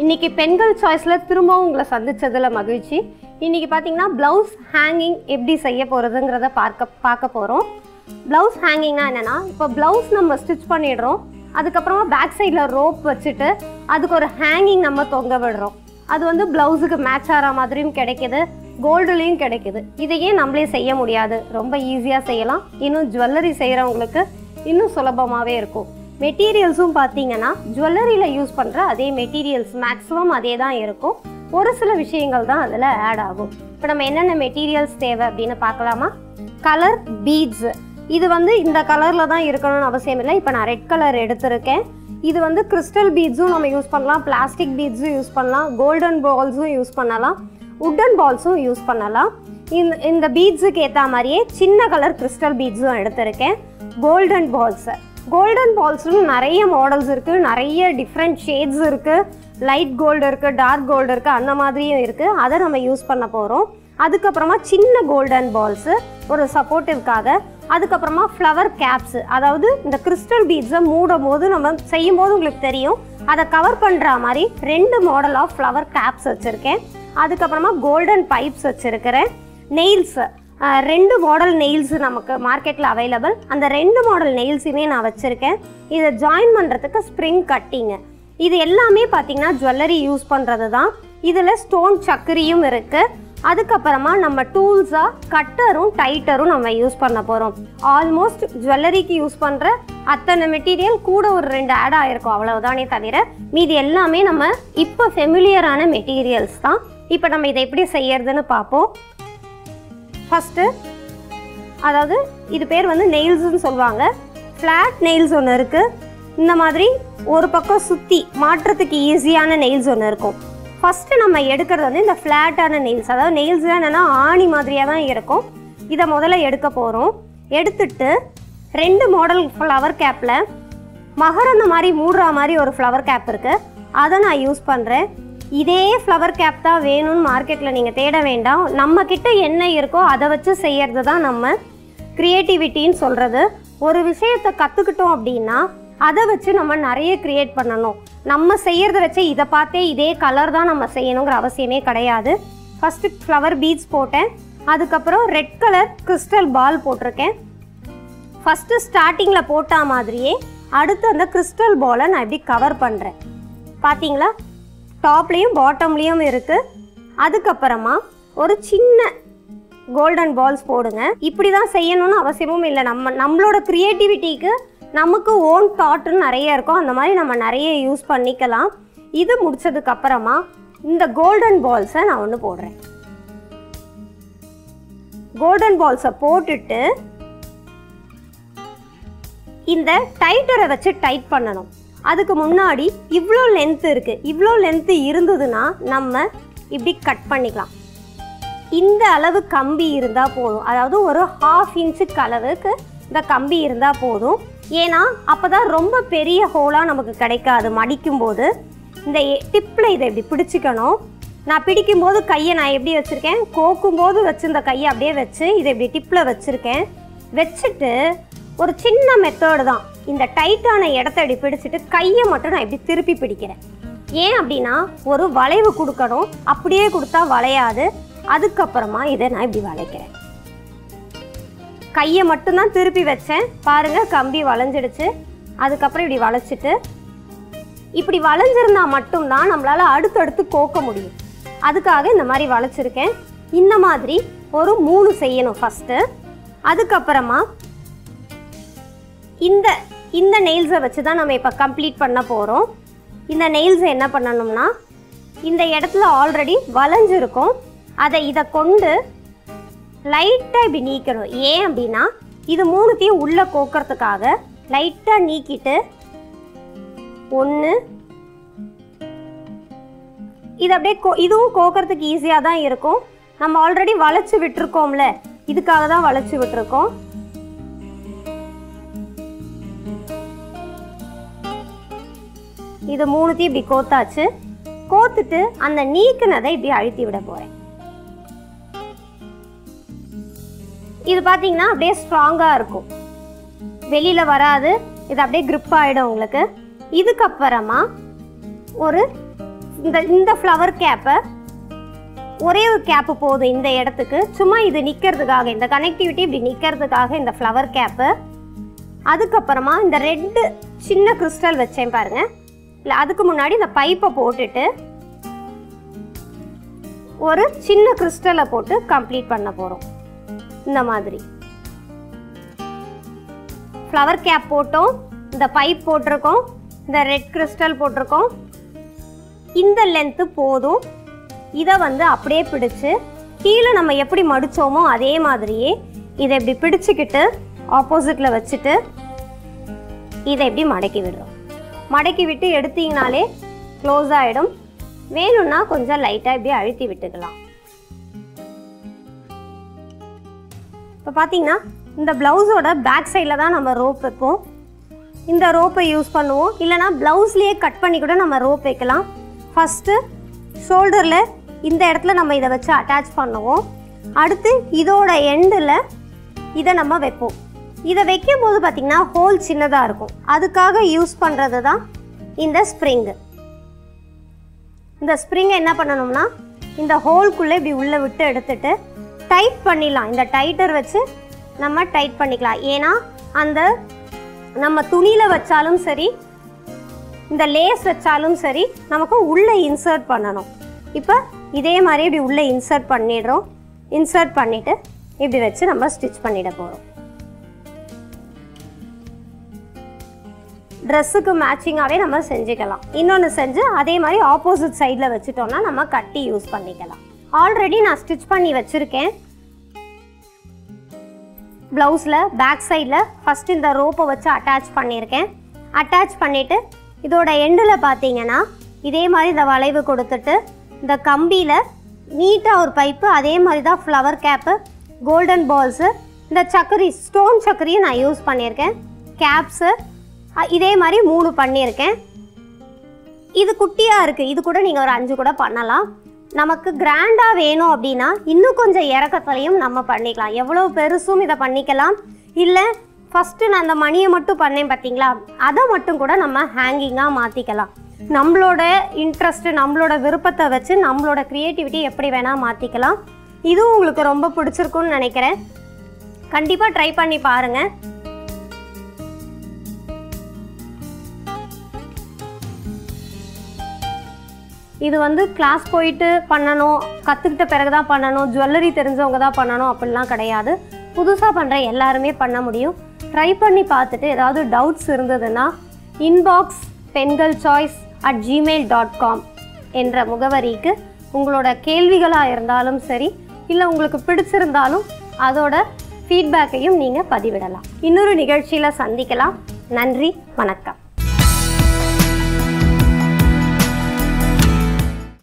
இன்னைக்கு பெண்கள் சாய்ஸில் திரும்பவும் உங்களை சந்திச்சதுல மகிழ்ச்சி இன்னைக்கு பார்த்தீங்கன்னா ப்ளவுஸ் ஹேங்கிங் எப்படி செய்ய போகிறதுங்கிறத பார்க்க பார்க்க போகிறோம் ப்ளவுஸ் ஹேங்கிங்னா என்னென்னா இப்போ ப்ளவுஸ் நம்ம ஸ்டிச் பண்ணிடுறோம் அதுக்கப்புறமா பேக் சைடில் ரோப் வச்சுட்டு அதுக்கு ஒரு ஹேங்கிங் நம்ம தொங்க விடுறோம் அது வந்து ப்ளவுஸுக்கு மேட்ச் ஆகிற மாதிரியும் கிடைக்குது கோல்டுலேயும் கிடைக்குது இதையே நம்மளே செய்ய முடியாது ரொம்ப ஈஸியாக செய்யலாம் இன்னும் ஜுவல்லரி செய்கிறவங்களுக்கு இன்னும் சுலபமாகவே இருக்கும் மெட்டீரியல்ஸும் பார்த்தீங்கன்னா ஜுவல்லரியில் யூஸ் பண்ணுற அதே மெட்டீரியல்ஸ் மேக்ஸிமம் அதே தான் இருக்கும் ஒரு சில விஷயங்கள் தான் அதில் ஆட் ஆகும் இப்போ நம்ம என்னென்ன மெட்டீரியல்ஸ் தேவை அப்படின்னு பார்க்கலாமா கலர் பீட்ஸ் இது வந்து இந்த கலரில் தான் இருக்கணும்னு அவசியம் இல்லை இப்போ நான் ரெட் கலர் எடுத்திருக்கேன் இது வந்து கிறிஸ்டல் பீட்ஸும் நம்ம யூஸ் பண்ணலாம் பிளாஸ்டிக் பீட்ஸும் யூஸ் பண்ணலாம் கோல்டன் பால்ஸும் யூஸ் பண்ணலாம் உட்டன் பால்ஸும் யூஸ் பண்ணலாம் இந்த இந்த பீட்ஸுக்கு ஏற்ற மாதிரியே சின்ன கலர் கிறிஸ்டல் பீட்ஸும் எடுத்திருக்கேன் கோல்டன் பால்ஸ் கோல்டன் பால்ஸ்லும் நிறைய மாடல்ஸ் இருக்குது நிறைய டிஃப்ரெண்ட் ஷேட்ஸ் இருக்குது லைட் கோல்டு இருக்குது டார்க் கோல்டு இருக்குது அந்த மாதிரியும் இருக்குது அதை நம்ம யூஸ் பண்ண போகிறோம் அதுக்கப்புறமா சின்ன கோல்டன் பால்ஸு ஒரு சப்போர்ட்டிவ்காக அதுக்கப்புறமா ஃப்ளவர் கேப்ஸு அதாவது இந்த கிறிஸ்டல் பீட்ஸை மூடும் போது நம்ம செய்யும் போது உங்களுக்கு தெரியும் அதை கவர் பண்ணுற மாதிரி ரெண்டு மாடல் ஆஃப் ஃப்ளவர் கேப்ஸ் வச்சுருக்கேன் அதுக்கப்புறமா கோல்டன் பைப்ஸ் வச்சுருக்கிறேன் நெயில்ஸு ரெண்டு மாடல் நெயில்ஸ் நமக்கு மார்க்கெட்டில் அவைலபிள் அந்த ரெண்டு மாடல் நெயில்ஸுமே நான் வச்சுருக்கேன் இதை ஜாயின் பண்ணுறதுக்கு ஸ்ப்ரிங் கட்டிங்கு இது எல்லாமே பார்த்தீங்கன்னா ஜுவல்லரி யூஸ் பண்ணுறது தான் இதில் ஸ்டோன் சக்கரியும் இருக்குது அதுக்கப்புறமா நம்ம டூல்ஸாக கட்டரும் டைட்டரும் நம்ம யூஸ் பண்ண போகிறோம் ஆல்மோஸ்ட் ஜுவல்லரிக்கு யூஸ் பண்ணுற அத்தனை மெட்டீரியல் கூட ஒரு ரெண்டு ஆட் ஆகிருக்கும் அவ்வளவுதானே தவிர மீதி எல்லாமே நம்ம இப்போ ஃபெமிலியரான மெட்டீரியல்ஸ் தான் இப்போ நம்ம இதை எப்படி செய்யறதுன்னு பார்ப்போம் ஃபஸ்ட்டு அதாவது இது பேர் வந்து நெயில்ஸ்னு சொல்லுவாங்க ஃப்ளாட் நெயில்ஸ் ஒன்று இருக்குது இந்த மாதிரி ஒரு பக்கம் சுற்றி மாற்றுறதுக்கு ஈஸியான நெயில்ஸ் ஒன்று இருக்கும் ஃபஸ்ட்டு நம்ம எடுக்கிறது வந்து இந்த ஃப்ளாட்டான நெயில்ஸ் அதாவது நெயில்ஸ்லாம் என்னென்னா ஆணி மாதிரியாக தான் இருக்கும் இதை முதல்ல எடுக்க போகிறோம் எடுத்துட்டு ரெண்டு மாடல் ஃப்ளவர் கேப்பில் மகரந்த மாதிரி மூடுற மாதிரி ஒரு ஃப்ளவர் கேப் இருக்குது அதை நான் யூஸ் பண்ணுறேன் இதே ஃப்ளவர் கேப் தான் வேணும்னு மார்க்கெட்டில் நீங்கள் தேட வேண்டாம் நம்ம கிட்ட என்ன இருக்கோ அதை வச்சு செய்யறது தான் நம்ம க்ரியேட்டிவிட்டின்னு சொல்கிறது ஒரு விஷயத்தை கற்றுக்கிட்டோம் அப்படின்னா அதை வச்சு நம்ம நிறைய க்ரியேட் பண்ணணும் நம்ம செய்யறத வச்சு இதை பார்த்தே இதே கலர் தான் நம்ம செய்யணுங்கிற அவசியமே கிடையாது ஃபஸ்ட்டு ஃப்ளவர் பீட்ஸ் போட்டேன் அதுக்கப்புறம் ரெட் கலர் கிறிஸ்டல் பால் போட்டிருக்கேன் ஃபஸ்ட்டு ஸ்டார்டிங்கில் போட்ட மாதிரியே அடுத்து அந்த கிறிஸ்டல் பாலை நான் இப்படி கவர் பண்ணுறேன் பார்த்தீங்களா டாப்லேயும் பாட்டம்லேயும் இருக்குது அதுக்கப்புறமா ஒரு சின்ன கோல்டன் பால்ஸ் போடுங்க இப்படி தான் செய்யணும்னு அவசியமும் இல்லை நம்ம நம்மளோட க்ரியேட்டிவிட்டிக்கு நமக்கு ஓன் தாட்டுன்னு நிறைய இருக்கும் அந்த மாதிரி நம்ம நிறைய யூஸ் பண்ணிக்கலாம் இது முடிச்சதுக்கு அப்புறமா இந்த கோல்டன் பால்ஸை நான் ஒன்று போடுறேன் கோல்டன் பால்ஸை போட்டுட்டு இந்த டைட்டரை வச்சு டைட் பண்ணணும் அதுக்கு முன்னாடி இவ்வளோ லென்த் இருக்குது இவ்வளோ லென்த்து இருந்ததுன்னா நம்ம இப்படி கட் பண்ணிக்கலாம் இந்த அளவு கம்பி இருந்தால் போதும் அதாவது ஒரு ஹாஃப் இன்ச்சுக்கு அளவுக்கு இந்த கம்பி இருந்தால் போதும் ஏன்னா அப்போ தான் ரொம்ப பெரிய ஹோலாக நமக்கு கிடைக்காது மடிக்கும்போது இந்த டிப்பில் இதை இப்படி பிடிச்சிக்கணும் நான் பிடிக்கும்போது கையை நான் எப்படி வச்சுருக்கேன் கோக்கும்போது வச்சிருந்த கையை அப்படியே வச்சு இதை இப்படி டிப்பில் வச்சுருக்கேன் வச்சுட்டு ஒரு சின்ன மெத்தேடு தான் இந்த டைட்டான இடத்த இப்படி பிடிச்சிட்டு கையை மட்டும் நான் இப்படி திருப்பி பிடிக்கிறேன் ஏன் அப்படின்னா ஒரு வளைவு கொடுக்கணும் அப்படியே கொடுத்தா வளையாது அதுக்கப்புறமா இதை நான் இப்படி வளைக்கிறேன் கையை மட்டும்தான் திருப்பி வச்சேன் பாருங்க கம்பி வளைஞ்சிடுச்சு அதுக்கப்புறம் இப்படி வளைச்சிட்டு இப்படி வளைஞ்சிருந்தா மட்டும்தான் நம்மளால அடுத்தடுத்து கோக்க முடியும் அதுக்காக இந்த மாதிரி வளைச்சிருக்கேன் இந்த மாதிரி ஒரு மூணு செய்யணும் ஃபஸ்ட்டு அதுக்கப்புறமா இந்த இந்த நெயில்ஸை வச்சு தான் நம்ம இப்போ கம்ப்ளீட் பண்ண போகிறோம் இந்த நெயில்ஸை என்ன பண்ணணும்னா இந்த இடத்துல ஆல்ரெடி வளைஞ்சிருக்கும் அதை இதை கொண்டு லைட்டாக இப்படி நீக்கணும் ஏன் அப்படின்னா இது மூணுத்தையும் உள்ளே கோக்கிறதுக்காக லைட்டாக நீக்கிட்டு ஒன்று இது அப்படியே கோ இதுவும் கோக்கிறதுக்கு ஈஸியாக தான் இருக்கும் நம்ம ஆல்ரெடி வளைச்சி விட்டுருக்கோம்ல இதுக்காக தான் வளைச்சி விட்டுருக்கோம் இது மூணுத்தையும் இப்படி கோத்தாச்சு கோத்துட்டு அந்த நீக்கினதை இப்படி அழுத்தி விட போகிறேன் இது பார்த்தீங்கன்னா அப்படியே ஸ்ட்ராங்காக இருக்கும் வெளியில் வராது இது அப்படியே grip ஆகிடும் உங்களுக்கு இதுக்கப்புறமா ஒரு இந்த இந்த ஃப்ளவர் கேப்பை ஒரே ஒரு கேப்பு போதும் இந்த இடத்துக்கு சும்மா இது நிற்கிறதுக்காக இந்த கனெக்டிவிட்டி இப்படி நிற்கிறதுக்காக இந்த ஃப்ளவர் கேப்பு அதுக்கப்புறமா இந்த ரெட்டு சின்ன கிறிஸ்டல் வச்சேன் பாருங்க இல்லை அதுக்கு முன்னாடி இந்த பைப்பை போட்டுட்டு ஒரு சின்ன கிறிஸ்டலை போட்டு கம்ப்ளீட் பண்ண போகிறோம் இந்த மாதிரி ஃப்ளவர் கேப் போட்டோம் இந்த பைப் போட்டிருக்கோம் இந்த ரெட் கிறிஸ்டல் போட்டிருக்கோம் இந்த லென்த்து போதும் இதை வந்து அப்படியே பிடிச்சு கீழே நம்ம எப்படி மடித்தோமோ அதே மாதிரியே இதை இப்படி பிடிச்சிக்கிட்டு ஆப்போசிட்டில் வச்சுட்டு இதை இப்படி மடக்கி விடுறோம் மடக்கி விட்டு எடுத்தீங்கனாலே க்ளோஸ் ஆகிடும் வேணும்னா கொஞ்சம் லைட்டாக இப்படி அழுத்தி விட்டுக்கலாம் இப்போ பார்த்தீங்கன்னா இந்த ப்ளவுஸோட பேக் சைடில் தான் நம்ம ரோப் வைப்போம் இந்த ரோப்பை யூஸ் பண்ணுவோம் இல்லைனா ப்ளவுஸ்லேயே கட் பண்ணி கூட நம்ம ரோப் வைக்கலாம் ஃபஸ்ட்டு ஷோல்டரில் இந்த இடத்துல நம்ம இதை வச்சு அட்டாச் பண்ணுவோம் அடுத்து இதோட எண்டில் இதை நம்ம வைப்போம் இதை வைக்கும் போது பார்த்திங்கன்னா ஹோல் சின்னதாக இருக்கும் அதுக்காக யூஸ் பண்ணுறது தான் இந்த ஸ்ப்ரிங்கு இந்த ஸ்ப்ரிங்கை என்ன பண்ணணும்னா இந்த ஹோல்குள்ளே இப்படி உள்ளே விட்டு எடுத்துட்டு டைட் பண்ணிடலாம் இந்த டைட்டர் வச்சு நம்ம டைட் பண்ணிக்கலாம் ஏன்னா அந்த நம்ம துணியில் வச்சாலும் சரி இந்த லேஸ் வச்சாலும் சரி நமக்கு உள்ளே இன்சர்ட் பண்ணணும் இப்போ இதே மாதிரி இப்படி உள்ளே இன்சர்ட் பண்ணிடுறோம் இன்சர்ட் பண்ணிவிட்டு இப்படி வச்சு நம்ம ஸ்டிச் பண்ணிட போகிறோம் ட்ரெஸ்ஸுக்கு மேட்சிங்காகவே நம்ம செஞ்சுக்கலாம் இன்னொன்று செஞ்சு அதே மாதிரி ஆப்போசிட் சைடில் வச்சுட்டோம்னா நம்ம கட்டி யூஸ் பண்ணிக்கலாம் ஆல்ரெடி நான் ஸ்டிச் பண்ணி வச்சுருக்கேன் ப்ளவுஸில் பேக் சைடில் ஃபஸ்ட் இந்த ரோப்பை வச்சு அட்டாச் பண்ணியிருக்கேன் அட்டாச் பண்ணிவிட்டு இதோட எண்டில் பார்த்தீங்கன்னா இதே மாதிரி இந்த வளைவு கொடுத்துட்டு இந்த கம்பியில் நீட்டாக ஒரு பைப்பு அதே மாதிரி தான் ஃப்ளவர் கேப்பு கோல்டன் பால்ஸு இந்த சக்கரி ஸ்டோன் சக்கரியும் நான் யூஸ் பண்ணியிருக்கேன் கேப்ஸு இதே மாதிரி மூணு பண்ணியிருக்கேன் இது குட்டியாக இருக்குது இது கூட நீங்கள் ஒரு அஞ்சு கூட பண்ணலாம் நமக்கு கிராண்டாக வேணும் அப்படின்னா இன்னும் கொஞ்சம் இறக்கத்துலையும் நம்ம பண்ணிக்கலாம் எவ்வளோ பெருசும் இதை பண்ணிக்கலாம் இல்லை ஃபஸ்ட்டு நான் அந்த மணியை மட்டும் பண்ணேன் பார்த்தீங்களா அதை மட்டும் கூட நம்ம ஹேங்கிங்காக மாற்றிக்கலாம் நம்மளோட இன்ட்ரெஸ்ட்டு நம்மளோட விருப்பத்தை வச்சு நம்மளோட க்ரியேட்டிவிட்டி எப்படி வேணால் மாற்றிக்கலாம் இதுவும் உங்களுக்கு ரொம்ப பிடிச்சிருக்குன்னு நினைக்கிறேன் கண்டிப்பாக ட்ரை பண்ணி பாருங்கள் இது வந்து கிளாஸ் போயிட்டு பண்ணணும் கற்றுக்கிட்ட பிறகு தான் பண்ணணும் ஜுவல்லரி தெரிஞ்சவங்க தான் பண்ணணும் அப்படிலாம் கிடையாது புதுசாக பண்ணுற எல்லாருமே பண்ண முடியும் ட்ரை பண்ணி பார்த்துட்டு ஏதாவது டவுட்ஸ் இருந்ததுன்னா இன்பாக்ஸ் பெண்கள் choice at Gmail dot com என்ற முகவரிக்கு உங்களோட கேள்விகளாக இருந்தாலும் சரி இல்லை உங்களுக்கு பிடிச்சிருந்தாலும் அதோட ஃபீட்பேக்கையும் நீங்கள் பதிவிடலாம் இன்னொரு நிகழ்ச்சியில் சந்திக்கலாம் நன்றி வணக்கம்